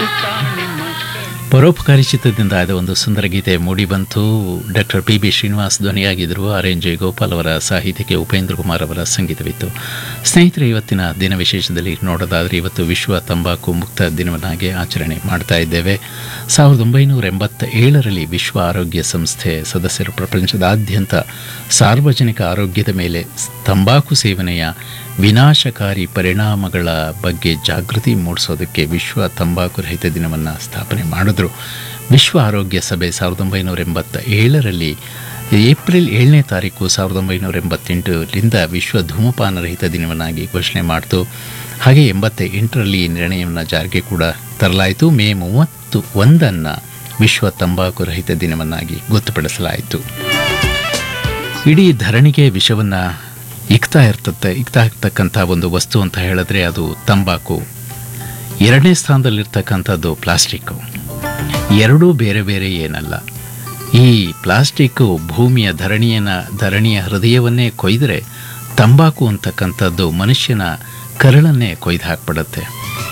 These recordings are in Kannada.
ಪರೋಪಕಾರಿ ಚಿತ್ರದಿಂದ ಆದ ಒಂದು ಸುಂದರ ಗೀತೆ ಮೂಡಿಬಂತು ಡಾಕ್ಟರ್ ಪಿ ಬಿ ಶ್ರೀನಿವಾಸ್ ಧ್ವನಿಯಾಗಿದ್ದರು ಆರ್ ಎನ್ ಜೆ ಗೋಪಾಲ್ ಅವರ ಸಾಹಿತ್ಯಕ್ಕೆ ಉಪೇಂದ್ರ ಕುಮಾರ್ ಅವರ ಸಂಗೀತವಿತ್ತು ಸ್ನೇಹಿತರೆ ಇವತ್ತಿನ ದಿನ ವಿಶೇಷದಲ್ಲಿ ನೋಡೋದಾದರೆ ಇವತ್ತು ವಿಶ್ವ ತಂಬಾಕು ಮುಕ್ತ ದಿನವನ್ನಾಗಿ ಆಚರಣೆ ಮಾಡ್ತಾ ಇದ್ದೇವೆ ಸಾವಿರದ ಒಂಬೈನೂರ ಎಂಬತ್ತ ಏಳರಲ್ಲಿ ವಿಶ್ವ ಆರೋಗ್ಯ ಸಂಸ್ಥೆ ಸದಸ್ಯರು ಪ್ರಪಂಚದಾದ್ಯಂತ ಸಾರ್ವಜನಿಕ ಆರೋಗ್ಯದ ಮೇಲೆ ತಂಬಾಕು ಸೇವನೆಯ ವಿನಾಶಕಾರಿ ಪರಿಣಾಮಗಳ ಬಗ್ಗೆ ಜಾಗೃತಿ ಮೂಡಿಸೋದಕ್ಕೆ ವಿಶ್ವ ತಂಬಾಕು ರಹಿತ ದಿನವನ್ನು ಸ್ಥಾಪನೆ ಮಾಡಿದ್ರು ವಿಶ್ವ ಆರೋಗ್ಯ ಸಭೆ ಸಾವಿರದ ಒಂಬೈನೂರ ಎಂಬತ್ತ ಏಳರಲ್ಲಿ ಏಪ್ರಿಲ್ ಏಳನೇ ತಾರೀಕು ಸಾವಿರದ ಒಂಬೈನೂರ ಎಂಬತ್ತೆಂಟರಿಂದ ವಿಶ್ವ ಧೂಮಪಾನ ರಹಿತ ದಿನವನ್ನಾಗಿ ಘೋಷಣೆ ಮಾಡಿತು ಹಾಗೆ ಎಂಬತ್ತ ಎಂಟರಲ್ಲಿ ಈ ನಿರ್ಣಯವನ್ನು ಜಾರಿಗೆ ಕೂಡ ತರಲಾಯಿತು ಮೇ ಮೂವತ್ತು ಒಂದನ್ನು ವಿಶ್ವ ತಂಬಾಕು ರಹಿತ ದಿನವನ್ನಾಗಿ ಗೊತ್ತುಪಡಿಸಲಾಯಿತು ಇಡೀ ಧರಣಿಗೆ ವಿಷವನ್ನು ಇಕ್ತಾ ಇರ್ತದೆ ಇಕ್ತಾ ಇರ್ತಕ್ಕಂಥ ಒಂದು ವಸ್ತು ಅಂತ ಹೇಳಿದ್ರೆ ಅದು ತಂಬಾಕು ಎರಡನೇ ಸ್ಥಾನದಲ್ಲಿರ್ತಕ್ಕಂಥದ್ದು ಪ್ಲಾಸ್ಟಿಕ್ಕು ಎರಡೂ ಬೇರೆ ಬೇರೆ ಏನಲ್ಲ ಈ ಪ್ಲಾಸ್ಟಿಕ್ಕು ಭೂಮಿಯ ಧರಣಿಯನ್ನ ಧರಣಿಯ ಹೃದಯವನ್ನೇ ಕೊಯ್ದರೆ ತಂಬಾಕು ಅಂತಕ್ಕಂಥದ್ದು ಮನುಷ್ಯನ ಕರಳನ್ನೇ ಕೊಯ್ದು ಹಾಕ್ಬಿಡುತ್ತೆ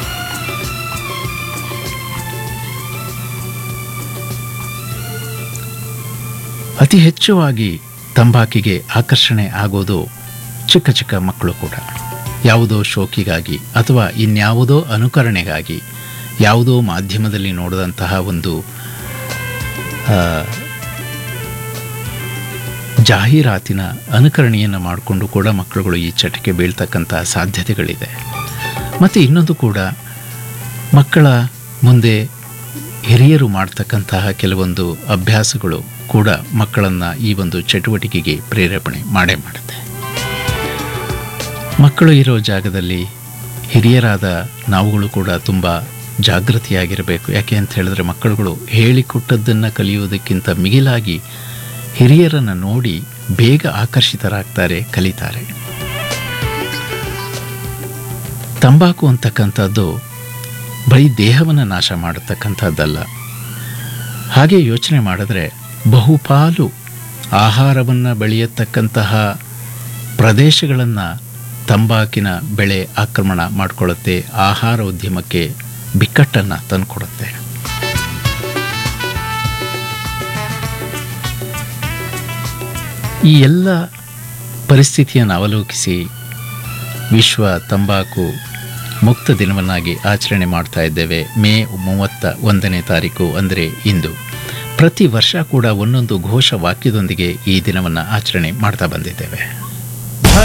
ಅತಿ ಹೆಚ್ಚುವಾಗಿ ತಂಬಾಕಿಗೆ ಆಕರ್ಷಣೆ ಆಗೋದು ಚಿಕ್ಕ ಚಿಕ್ಕ ಮಕ್ಕಳು ಕೂಡ ಯಾವುದೋ ಶೋಕಿಗಾಗಿ ಅಥವಾ ಇನ್ಯಾವುದೋ ಅನುಕರಣೆಗಾಗಿ ಯಾವುದೋ ಮಾಧ್ಯಮದಲ್ಲಿ ನೋಡಿದಂತಹ ಒಂದು ಆ, ಜಾಹೀರಾತಿನ ಅನುಕರಣೆಯನ್ನು ಮಾಡಿಕೊಂಡು ಕೂಡ ಮಕ್ಕಳುಗಳು ಈ ಚಟಕ್ಕೆ ಬೀಳ್ತಕ್ಕಂಥ ಸಾಧ್ಯತೆಗಳಿದೆ ಮತ್ತು ಇನ್ನೊಂದು ಕೂಡ ಮಕ್ಕಳ ಮುಂದೆ ಹಿರಿಯರು ಮಾಡ್ತಕ್ಕಂತಹ ಕೆಲವೊಂದು ಅಭ್ಯಾಸಗಳು ಕೂಡ ಮಕ್ಕಳನ್ನು ಈ ಒಂದು ಚಟುವಟಿಕೆಗೆ ಪ್ರೇರೇಪಣೆ ಮಾಡೇ ಮಾಡುತ್ತೆ ಮಕ್ಕಳು ಇರೋ ಜಾಗದಲ್ಲಿ ಹಿರಿಯರಾದ ನಾವುಗಳು ಕೂಡ ತುಂಬ ಜಾಗೃತಿಯಾಗಿರಬೇಕು ಯಾಕೆ ಅಂತ ಹೇಳಿದ್ರೆ ಮಕ್ಕಳುಗಳು ಹೇಳಿಕೊಟ್ಟದ್ದನ್ನು ಕಲಿಯುವುದಕ್ಕಿಂತ ಮಿಗಿಲಾಗಿ ಹಿರಿಯರನ್ನು ನೋಡಿ ಬೇಗ ಆಕರ್ಷಿತರಾಗ್ತಾರೆ ಕಲಿತಾರೆ ತಂಬಾಕು ಅಂತಕ್ಕಂಥದ್ದು ಬರೀ ದೇಹವನ್ನು ನಾಶ ಮಾಡತಕ್ಕಂಥದ್ದಲ್ಲ ಹಾಗೆ ಯೋಚನೆ ಮಾಡಿದ್ರೆ ಬಹುಪಾಲು ಆಹಾರವನ್ನು ಬೆಳೆಯತಕ್ಕಂತಹ ಪ್ರದೇಶಗಳನ್ನು ತಂಬಾಕಿನ ಬೆಳೆ ಆಕ್ರಮಣ ಮಾಡಿಕೊಳ್ಳುತ್ತೆ ಆಹಾರ ಉದ್ಯಮಕ್ಕೆ ಬಿಕ್ಕಟ್ಟನ್ನು ತಂದುಕೊಡುತ್ತೆ ಈ ಎಲ್ಲ ಪರಿಸ್ಥಿತಿಯನ್ನು ಅವಲೋಕಿಸಿ ವಿಶ್ವ ತಂಬಾಕು ಮುಕ್ತ ದಿನವನ್ನಾಗಿ ಆಚರಣೆ ಮಾಡ್ತಾ ಇದ್ದೇವೆ ಮೇ ಮೂವತ್ತ ಒಂದನೇ ತಾರೀಕು ಅಂದರೆ ಇಂದು ಪ್ರತಿ ವರ್ಷ ಕೂಡ ಒಂದೊಂದು ಘೋಷ ವಾಕ್ಯದೊಂದಿಗೆ ಈ ದಿನವನ್ನು ಆಚರಣೆ ಮಾಡ್ತಾ ಬಂದಿದ್ದೇವೆ